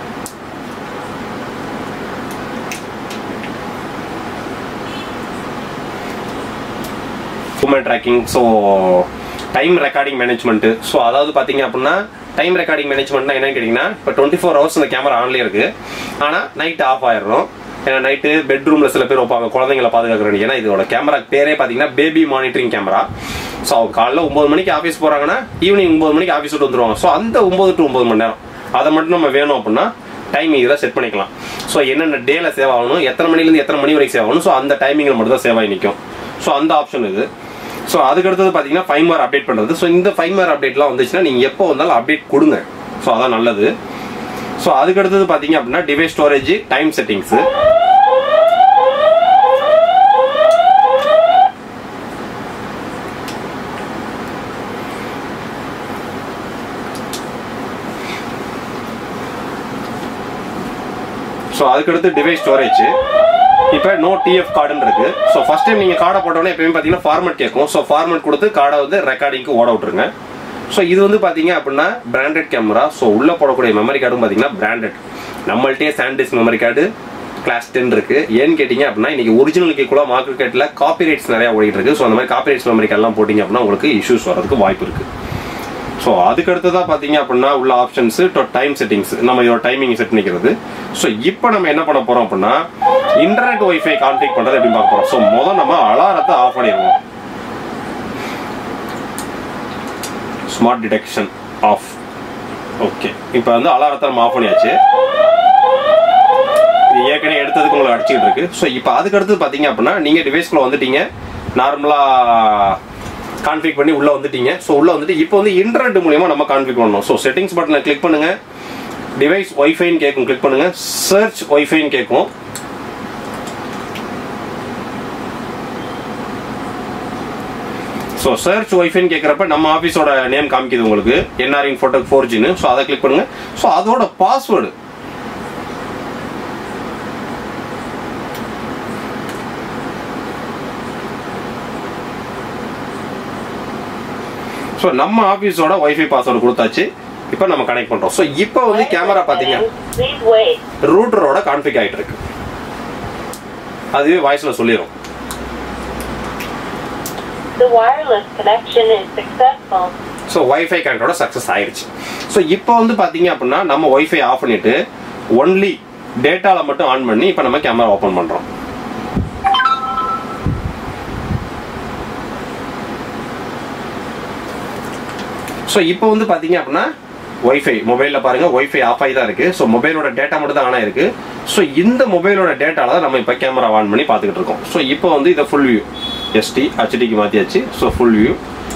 moment tracking so time recording management so அதாவது பார்த்தீங்க அப்படின்னா டைம் ரெக்கார்டிங் மேனேஜ்மெண்ட்னா என்னன்னு கேட்டிங்கன்னா இப்போ டுவெண்ட்டி ஃபோர் ஹவர்ஸ் இந்த கேமரா ஆன்லேயே இருக்கு ஆனால் நைட் ஆஃப் ஆயிடும் ஏன்னா நைட்டு பெட்ரூம்ல சில பேர் வைப்பாங்க குழந்தைங்களை பாதுகாக்கிறேன் ஏன்னா இதோட கேமரா பேரே பார்த்தீங்கன்னா பேபி மானிட்டரிங் கேமரா ஸோ அவங்க காலைல ஒன்பது மணிக்கு ஆஃபீஸ் போறாங்கன்னா ஈவினிங் ஒன்பது மணிக்கு ஆஃபீஸ் விட்டு வந்துருவாங்க ஸோ அந்த ஒன்பது டு ஒன்பது மணி நேரம் அதை மட்டும் நம்ம வேணும் அப்படின்னா டைம் இதில் செட் பண்ணிக்கலாம் ஸோ என்னென்ன டேல சேவ் ஆகணும் எத்தனை மணிலேருந்து எத்தனை மணி வரைக்கும் சேவ் ஆகணும் ஸோ அந்த டைமிங்கில் மட்டும் தான் சேவ் ஆகி நிற்கும் ஸோ அந்த ஆப்ஷன் இது ஸோ அதுக்கு அடுத்தது பார்த்தீங்கன்னா ஃபைவ் மார் அப்டேட் பண்ணுறது ஸோ இந்த ஃபைவ் மார் அப்டேட்லாம் வந்துச்சுன்னா நீங்கள் எப்போ வந்தாலும் அப்டேட் கொடுங்க ஸோ அதான் நல்லது ஸோ அதுக்கு அடுத்தது பார்த்தீங்க அப்படின்னா device storage time settings so அதுக்கடுத்து டிவைஸ் ஸ்டோரேஜ் இப்போ நோ டிஎஃப் கார்டுன்னு இருக்கு ஸோ ஃபர்ஸ்ட் டைம் நீங்கள் கார்டை போட்டோன்னே எப்பயுமே பார்த்தீங்கன்னா ஃபார்மேட் கேட்கும் ஸோ ஃபார்மேட் கொடுத்து கார்டை வந்து ரெக்கார்டிங்க்கு ஓட விட்டுருங்க ஸோ இது வந்து பார்த்தீங்க அப்படின்னா பிராண்டட் கேமரா ஸோ உள்ளே போடக்கூடிய மெமரி கார்டும் பார்த்தீங்கன்னா பிராண்டட் நம்மள்ட்டே SanDisk memory card class ten இருக்கு ஏன்னு கேட்டிங்க அப்படின்னா இன்னைக்கு ஒரிஜினலுக்கு கூட மார்க்கெட்டில் காப்பிரைட்ஸ் நிறைய ஓடிட்டு இருக்கு ஸோ அந்த மாதிரி காப்பிரைட்ஸ் மெமரி கார்டெல்லாம் போட்டிங்க அப்படின்னா உங்களுக்கு இஷ்யூஸ் வரதுக்கு வாய்ப்பு இருக்கு ஸோ அதுக்கு அடுத்ததாக பார்த்தீங்க அப்படின்னா உள்ள ஆப்ஷன்ஸ் டைம் செட்டிங்ஸ் நம்ம இதோட டைமிங் செட் பண்ணிக்கிறது ஸோ இப்போ நம்ம என்ன பண்ண போறோம் அப்படின்னா இன்டர்நெட் ஒய்ஃபை கான்ஃபிக் பண்றது எப்படி பார்க்க போறோம் ஸோ முதல் நம்ம அலாரத்தை ஆஃப் பண்ணிடுவோம் ஸ்மார்ட் டிடெக்ஷன் ஆஃப் ஓகே இப்போ வந்து அலாரத்தை நம்ம ஆஃப் பண்ணியாச்சு இது ஏற்கனவே எடுத்ததுக்கு உங்களை அடிச்சுட்டு இருக்கு ஸோ இப்போ அதுக்கு அடுத்து பார்த்தீங்க அப்படின்னா நீங்கள் டிவைஸ்குள்ள வந்துட்டீங்க நார்மலாக கான்ஃபிக் பண்ணி உள்ள வந்துட்டீங்க ஸோ உள்ள வந்துட்டு இப்போ வந்து இன்டர்நெட் மூலியமா நம்ம கான்ஃபிக் பண்ணணும் ஸோ செட்டிங்ஸ் பட்டனை கிளிக் பண்ணுங்க டிவைஸ் ஒய்ஃபைன்னு கேட்கும் கிளிக் பண்ணுங்க சர்ச் ஒய்ஃபைன்னு கேட்கும் ஸோ சர்ச் ஒய்ஃபைன்னு கேட்குறப்ப நம்ம ஆஃபீஸோட நேம் காமிக்குது உங்களுக்கு என்ஆர்இன் ஃபோட்டோ ஃபோர் ஜின்னு ஸோ அதை கிளிக் பண்ணுங்க ஸோ அதோட பாஸ்வேர்டு ஸோ நம்ம ஆஃபீஸோட ஒய்ஃபை பாஸ்வேர்டு கொடுத்தாச்சு இப்போ நம்ம கனெக்ட் பண்றோம் ஸோ இப்போ வந்து கேமரா பார்த்தீங்க Please wait. ரூட்டரோட கான்ஃபிக் ஆயிட்டு இருக்கு அதுவே வாய்ஸ்ல சொல்லிடும் The wireless connection is successful. So wifi கனெக்டோட சக்ஸஸ் ஆயிருச்சு ஸோ இப்போ வந்து பார்த்தீங்க அப்படின்னா நம்ம ஒய்ஃபை ஆஃப் பண்ணிட்டு ஒன்லி டேட்டால மட்டும் ஆன் பண்ணி இப்போ நம்ம கேமரா ஓப்பன் பண்றோம் ஸோ இப்போ வந்து பார்த்தீங்க அப்படின்னா ஒய்ஃபை மொபைலில் பாருங்க ஒய்ஃபை ஆஃப் ஆகி தான் இருக்கு ஸோ மொபைலோட டேட்டா மட்டும் தான் ஆன் ஆயிருக்கு ஸோ இந்த மொபைலோட டேட்டால தான் நம்ம இப்போ கேமரா ஆன் பண்ணி பார்த்துக்கிட்டு இருக்கோம் ஸோ இப்போ வந்து இதை ஃபுல் வியூ எஸ்டி ஹெச்டிக்கு மாற்றியாச்சு ஸோ ஃபுல் வியூ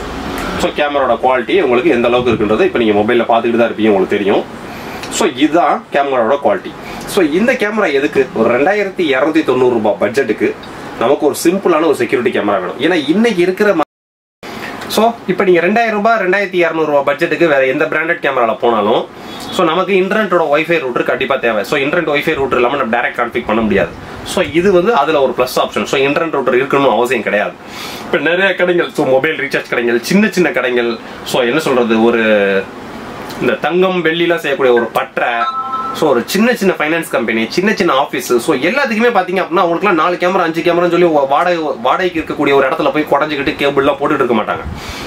ஸோ கேமராவோட குவாலிட்டி உங்களுக்கு எந்த அளவுக்கு இருக்குன்றது இப்போ நீங்கள் மொபைலில் பார்த்துக்கிட்டு தான் இருப்பீங்க உங்களுக்கு தெரியும் ஸோ இதுதான் கேமராவோட குவாலிட்டி ஸோ இந்த கேமரா எதுக்கு ஒரு ரெண்டாயிரத்தி இரநூத்தி தொண்ணூறு ரூபாய் பட்ஜெட்டுக்கு நமக்கு ஒரு சிம்பிளான ஒரு செக்யூரிட்டி கேமரா வேணும் ஏன்னா இன்னைக்கு இருக்கிற ம- ஸோ இப்போ நீங்கள் ரெண்டாயிரம் ரூபாய் ரெண்டாயிரத்தி இரநூறுவா பட்ஜெட்டுக்கு வேற எந்த பிராண்டட் கேமராவில் போனாலும் ஸோ நமக்கு இன்டர்நெட்டோட ஒய்ஃபை ரூட்டர் கண்டிப்பாக தேவை ஸோ இன்டர்நெட் ஒய்ஃபை ரூட்டர் இல்லாமல் நம்ம டேரக்ட் கான்ஃபிக் பண்ண முடியாது ஸோ இது வந்து அதில் ஒரு plus option so internet router இருக்கணும் அவசியம் கிடையாது இப்போ நிறைய கடைகள் ஸோ மொபைல் ரீசார்ஜ் கடைகள் சின்ன சின்ன கடைகள் ஸோ என்ன சொல்றது ஒரு இந்த தங்கம் வெள்ளிலாம் செய்யக்கூடிய ஒரு பற்றை ஸோ ஒரு சின்ன சின்ன ஃபைனான்ஸ் கம்பெனி சின்ன சின்ன ஆஃபீஸ் ஸோ எல்லாத்துக்குமே பார்த்தீங்க அப்படின்னா அவங்களுக்குலாம் நாலு கேமரா அஞ்சு கேமரான்னு சொல்லி ஒரு வாடகை வாடகைக்கு இருக்கக்கூடிய ஒரு இடத்துல போய் குடஞ்சிக்கிட்டு கேபிள்லாம் போட்டுட்டு இருக்க மாட்டாங்க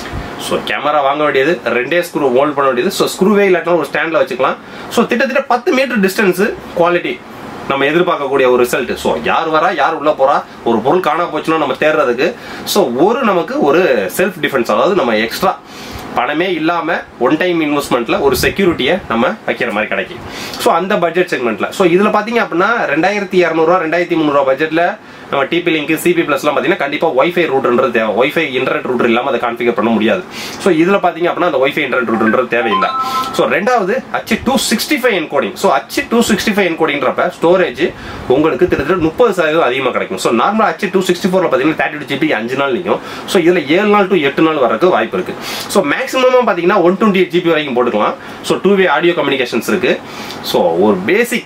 ஸோ கேமரா வாங்க வேண்டியது ரெண்டே ஸ்க்ரூ ஹோல்ட் பண்ண வேண்டியது ஸோ ஸ்க்ரூவே இல்லாட்டினா ஒரு ஸ்டாண்டில் வச்சுக்கலாம் ஸோ திட்டத்தட்ட பத்து மீட்டர் டிஸ்டன்ஸு குவாலிட்டி நம்ம எதிர்பார்க்கக்கூடிய ஒரு ரிசல்ட் ஸோ யார் வரா யார் உள்ள போறா ஒரு பொருள் காணா போச்சுன்னா நம்ம தேடுறதுக்கு ஸோ ஒரு நமக்கு ஒரு செல்ஃப் டிஃபென்ஸ் அதாவது நம்ம எக்ஸ்ட்ரா பணமே இல்லாம ஒன் டைம் இன்வெஸ்ட்மெண்ட்ல ஒரு செக்யூரிட்டியை நம்ம வைக்கிற மாதிரி கிடைக்கும் ஸோ அந்த பட்ஜெட் செக்மெண்ட்ல ஸோ இதுல பாத்தீங்க அப்படின்னா ரெண்டாயிரத்தி இரநூறுவா ரெண்டாயிரத்தி முந்நூறுவா பட்ஜெட்ல நம்ம டிபி லிங்க் சிபி பிளஸ்லாம் பார்த்தீங்கன்னா கண்டிப்பாக ஒய்ஃபை ரூட்ன்றது தேவை ஒய்ஃபை இன்டர்நெட் ரூட்டர் இல்லாமல் அதை கான்ஃபிகர் பண்ண முடியாது ஸோ இதில் பார்த்தீங்க அப்படின்னா அந்த ஒய்ஃபை இன்டர்நெட் ரூட்டர்ன்றது தேவையில்லை ஸோ ரெண்டாவது H two sixty five encoding so H two sixty five என்கோடிங்கிறப்ப ஸ்டோரேஜ் உங்களுக்கு கிட்டத்தட்ட முப்பது சதவீதம் அதிகமாக கிடைக்கும் ஸோ நார்மலாக அச்சு டூ சிக்ஸ்டி ஃபோரில் பார்த்தீங்கன்னா தேர்ட்டி டூ ஜிபி அஞ்சு நாள் நிற்கும் ஸோ இதில் ஏழு நாள் டு எட்டு நாள் வரக்கு வாய்ப்பு இருக்கு ஸோ மேக்ஸிமமாக பார்த்தீங்கன்னா ஒன் டுவெண்ட்டி எயிட் ஜிபி வரைக்கும் போட்டுக்கலாம் so two way audio communications இருக்கு ஸோ ஒரு பேசிக்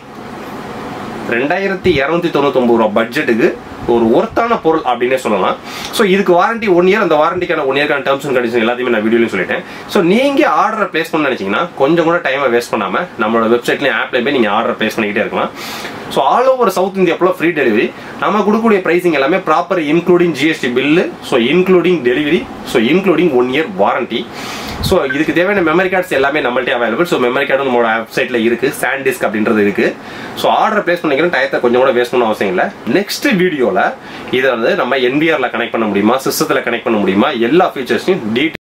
ரெண்டாயிரத்தி இரநூத்தி தொண்ணூத்தொம்பது ரூபா பட்ஜெட்டுக்கு ஒரு ஒர்த்தான பொருள் அப்படின்னே சொல்லலாம் ஸோ இதுக்கு வாரண்டி ஒன் இயர் அந்த வாரண்டிக்கான ஒன் இயர்க்கான டேர்ம்ஸ் அண்ட் கண்டிஷன் எல்லாத்தையுமே நான் வீடியோலையும் சொல்லிட்டேன் ஸோ நீங்க ஆர்டரை பிளேஸ் பண்ண நினைச்சீங்கன்னா கொஞ்சம் கூட டைமை வேஸ்ட் பண்ணாம நம்மளோட வெப்சைட்லயும் ஆப்ல போய் நீங்க ஆர்டர் பிளேஸ் பண்ணிக்கிட்டே இருக்கலாம் so all over South India ஃபுல்லாக ஃப்ரீ டெலிவரி நம்ம கொடுக்கக்கூடிய பிரைசிங் எல்லாமே proper including GST bill so including delivery so including one year warranty so இதுக்கு தேவையான மெமரி கார்ட்ஸ் எல்லாமே நம்மள்ட்டே அவைலபிள் ஸோ மெமரி கார்டு நம்மளோட வெப்சைட்ல இருக்கு சாண்ட் டிஸ்க் அப்படின்றது இருக்கு ஸோ ஆர்டர் பிளேஸ் பண்ணிக்கிற டயத்தை கொஞ்சம் கூட வேஸ்ட் பண்ண அவசியம் இல்லை நெக்ஸ்ட் வீடியோல இதை வந்து நம்ம என்பிஆர்ல கனெக்ட் பண்ண முடியுமா சிஸ்டத்தில் கனெக்ட் பண்ண முடியுமா எல்லா ஃபீச்சர்ஸையும் டீட்டெயில்